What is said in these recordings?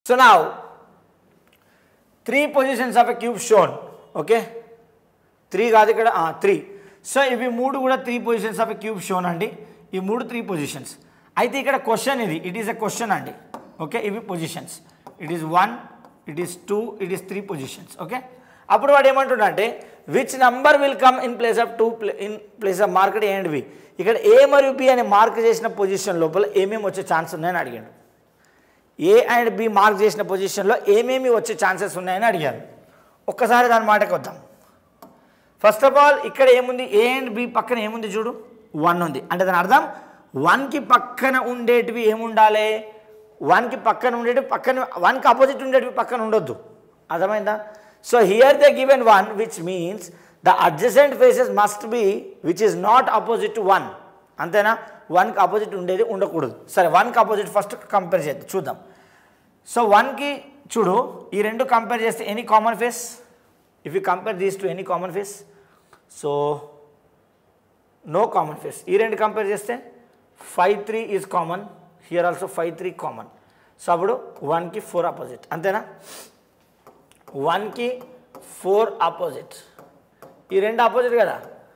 So now, three positions of a cube shown. Okay? Three కాదు ఇక్కడ three so ఇవి మూడు కూడా three positions of a cube shown అండి ఈ మూడు త్రీ పొజిషన్స్ అయితే ఇక్కడ క్వశ్చన్ ఇది ఇట్ ఈస్ ఎ క్వశ్చన్ అండి ఓకే ఇవి positions it is one it is two it is three positions okay అప్పుడు వాడు ఏమంటున్నా అంటే which number will come in place of two in place of market A and B ఇక్కడ A మరియు B అని mark చేసిన position లోపల ఏమేమి వచ్చే ఛాన్స్ ఉన్నాయని అడిగాడు ఏ అండ్ బి మార్క్ చేసిన పొజిషన్లో ఏమేమి వచ్చే ఛాన్సెస్ ఉన్నాయని అడిగారు ఒక్కసారి దాని మాటకి వద్దాం ఫస్ట్ ఆఫ్ ఆల్ ఇక్కడ ఏముంది ఏ అండ్ బి పక్కన ఏముంది చూడు వన్ ఉంది అంటే దాని అర్థం వన్కి పక్కన ఉండేటివి ఏముండాలి వన్కి పక్కన ఉండేటివి పక్కన వన్కి ఆపోజిట్ ఉండేటివి పక్కన ఉండొద్దు అర్థమైందా so here the given one which means the adjacent faces must be which is not opposite to one అంతేనా వన్కి ఆపోజిట్ ఉండేది ఉండకూడదు సరే వన్కి ఆపోజిట్ ఫస్ట్ కంపేర్ చేద్దాం చూద్దాం సో వన్కి చూడు ఈ రెండు కంపేర్ చేస్తే any common face if you compare these two any common face so no common face ఈ రెండు కంపేర్ చేస్తే five three is common here also five three common so అప్పుడు వన్కి ఫోర్ ఆపోజిట్ అంతేనా వన్కి ఫోర్ ఆపోజిట్ ఈ రెండు ఆపోజిట్ కదా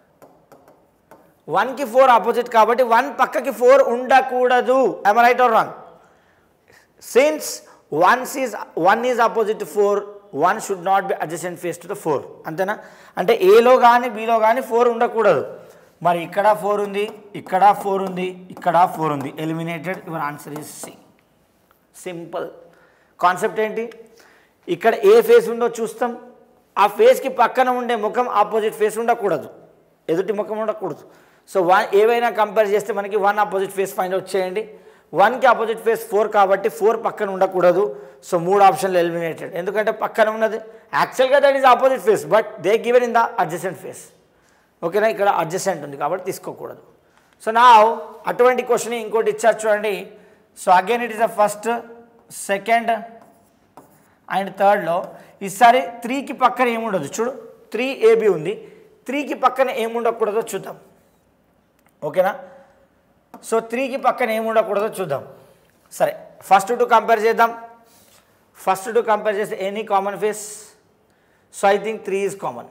వన్కి ఫోర్ ఆపోజిట్ కాబట్టి వన్ పక్కకి ఫోర్ ఉండకూడదు I'm right or wrong since ones is one is opposite to four one should not be adjacent face to the four అంతేనా అంటే ఏలో కానీ బీలో కానీ ఫోర్ ఉండకూడదు మరి ఇక్కడ ఫోర్ ఉంది ఇక్కడ ఫోర్ ఉంది ఇక్కడ ఫోర్ ఉంది eliminated your answer is C simple concept ఏంటి ఇక్కడ ఏ ఫేస్ ఉందో చూస్తాం ఆ ఫేస్కి పక్కన ఉండే ముఖం ఆపోజిట్ ఫేస్ ఉండకూడదు ఎదుటి ముఖం ఉండకూడదు సో వన్ ఏవైనా కంపేర్ చేస్తే మనకి one opposite face find out చేయండి వన్కి ఆపోజిట్ ఫేస్ ఫోర్ కాబట్టి ఫోర్ పక్కన ఉండకూడదు సో మూడు ఆప్షన్లు ఎలిమినేటెడ్ ఎందుకంటే పక్కన ఉన్నది యాక్చువల్గా that is opposite face but they given in the adjacent face ఓకేనా ఇక్కడ అడ్జసెంట్ ఉంది కాబట్టి తీసుకోకూడదు సో నా అటువంటి క్వశ్చన్ ఇంకోటి ఇచ్చారు చూడండి so again it is the first second and థర్డ్లో ఈసారి త్రీకి పక్కన ఏముండదు చూడు త్రీ ఏబి ఉంది త్రీకి పక్కన ఏముండకూడదో చూద్దాం ఓకేనా సో త్రీకి పక్కన ఏముండకూడదో చూద్దాం సరే ఫస్ట్ టు కంపేర్ చేద్దాం ఫస్ట్ టు కంపేర్ చేస్తే any common face so I think three is common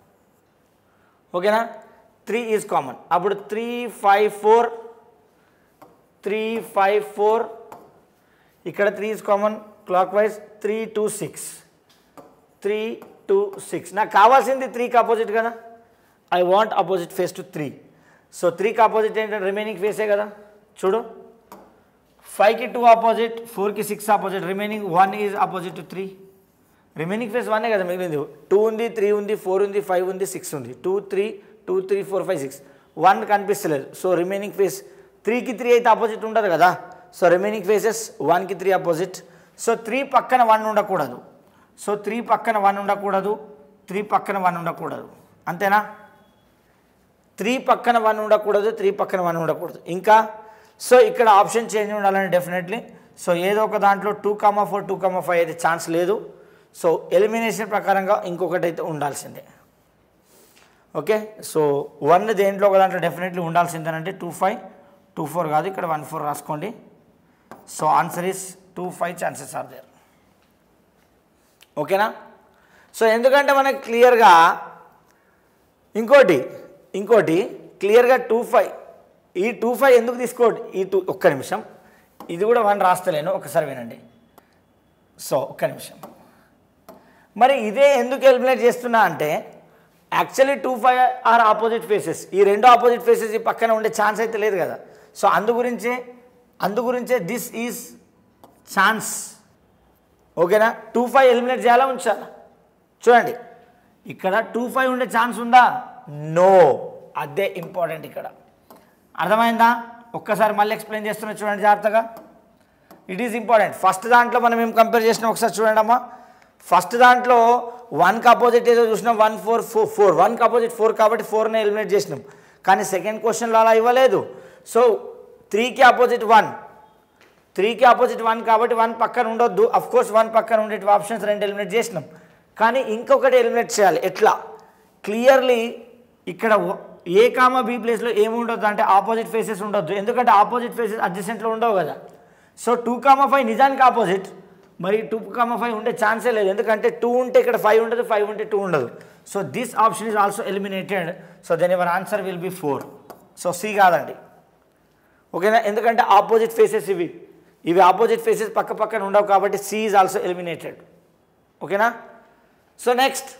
ఓకేనా త్రీ ఈజ్ కామన్ అప్పుడు three five four three five four ఇక్కడ three is common clockwise three two six three two six నాకు కావాల్సింది త్రీకి opposite కదా I want opposite face to three so త్రీకి opposite ఏంటంటే remaining ఫేసే కదా చూడు ఫైవ్కి టూ ఆపోజిట్ ఫోర్కి six opposite remaining one is opposite to three remaining face వన్నే కదా మిగిలింది టూ ఉంది త్రీ ఉంది ఫోర్ ఉంది ఫైవ్ ఉంది సిక్స్ ఉంది two three two three four five six one కనిపిస్తలేదు సో రిమైనింగ్ ఫేస్ త్రీకి త్రీ అయితే ఆపోజిట్ ఉండదు కదా సో రిమైనింగ్ ఫేసెస్ వన్కి త్రీ ఆపోజిట్ సో త్రీ పక్కన వన్ ఉండకూడదు సో త్రీ పక్కన వన్ ఉండకూడదు త్రీ పక్కన వన్ ఉండకూడదు అంతేనా త్రీ పక్కన వన్ ఉండకూడదు త్రీ పక్కన వన్ ఉండకూడదు ఇంకా సో ఇక్కడ ఆప్షన్ చేంజ్ ఉండాలని డెఫినెట్లీ సో ఏదో ఒక దాంట్లో two comma four two comma five అయితే ఛాన్స్ లేదు సో ఎలిమినేషన్ ప్రకారంగా ఇంకొకటి అయితే ఉండాల్సిందే ఓకే సో వన్ దేంట్లో ఒక దాంట్లో డెఫినెట్లీ ఉండాల్సిందేనంటే టూ ఫైవ్ టూ ఫోర్ కాదు ఇక్కడ వన్ ఫోర్ రాసుకోండి so answer is two five chances are there ఓకేనా సో ఎందుకంటే మనకి క్లియర్గా ఇంకోటి ఇంకోటి క్లియర్గా టూ ఫైవ్ ఈ టూ ఫైవ్ ఎందుకు తీసుకోండి ఈ టూ ఒక్క నిమిషం ఇది కూడా వన్ రాస్తలేను ఒకసారి వినండి సో ఒక్క నిమిషం మరి ఇదే ఎందుకు ఎలిమినేట్ చేస్తున్నా అంటే actually two five are opposite faces ఈ రెండు ఆపోజిట్ ఫేసెస్ ఈ పక్కన ఉండే ఛాన్స్ అయితే లేదు కదా సో అందు గురించే అందు గురించే దిస్ ఈజ్ ఛాన్స్ ఓకేనా టూ ఫైవ్ ఎలిమినేట్ చేయాలా ఉంచాలా చూడండి ఇక్కడ టూ ఫైవ్ ఉండే ఛాన్స్ ఉందా నో అదే ఇంపార్టెంట్ ఇక్కడ అర్థమైందా ఒక్కసారి మళ్ళీ ఎక్స్ప్లెయిన్ చేస్తున్నా చూడండి జాగ్రత్తగా ఇట్ ఈజ్ ఇంపార్టెంట్ ఫస్ట్ దాంట్లో మనం ఏం కంపేర్ చేసినాం ఒకసారి చూడండి అమ్మా ఫస్ట్ దాంట్లో వన్కి అపోజిట్ ఏదో చూసినాం వన్ ఫోర్ ఫోర్ ఫోర్ వన్కి అపోజిట్ ఫోర్ కాబట్టి ఫోర్ని ఎలిమినేట్ చేసినాం కానీ సెకండ్ క్వశ్చన్లో అలా ఇవ్వలేదు సో త్రీకి అపోజిట్ వన్ త్రీకి ఆపోజిట్ వన్ కాబట్టి వన్ పక్కన ఉండొద్దు అఫ్ కోర్స్ వన్ పక్కన ఉండే ఆప్షన్స్ రెండు ఎలిమినేట్ చేసినాం కానీ ఇంకొకటి ఎలిమినేట్ చేయాలి ఎట్లా క్లియర్లీ ఇక్కడ ఓ- ఏ కామ బి ప్లేస్లో ఏముండొద్దు అంటే ఆపోజిట్ ఫేసెస్ ఉండొద్దు ఎందుకంటే ఆపోజిట్ ఫేసెస్ అడ్జసెంట్లో ఉండవు కదా సో టూ కామా ఫైవ్ నిజానికి ఆపోజిట్ మరి టూ కామ ఫైవ్ ఉండే ఛాన్సే లేదు ఎందుకంటే టూ ఉంటే ఇక్కడ ఫైవ్ ఉండదు ఫైవ్ ఉంటే టూ ఉండదు so this option is also eliminated so then your answer will be four so C కాదండి ఓకేనా ఎందుకంటే ఆపోజిట్ ఫేసెస్ ఇవి ఇవి ఆపోజిట్ ఫేసెస్ పక్క పక్కన ఉండవు కాబట్టి సి ఈజ్ ఆల్సో ఎలిమినేటెడ్ ఓకేనా సో నెక్స్ట్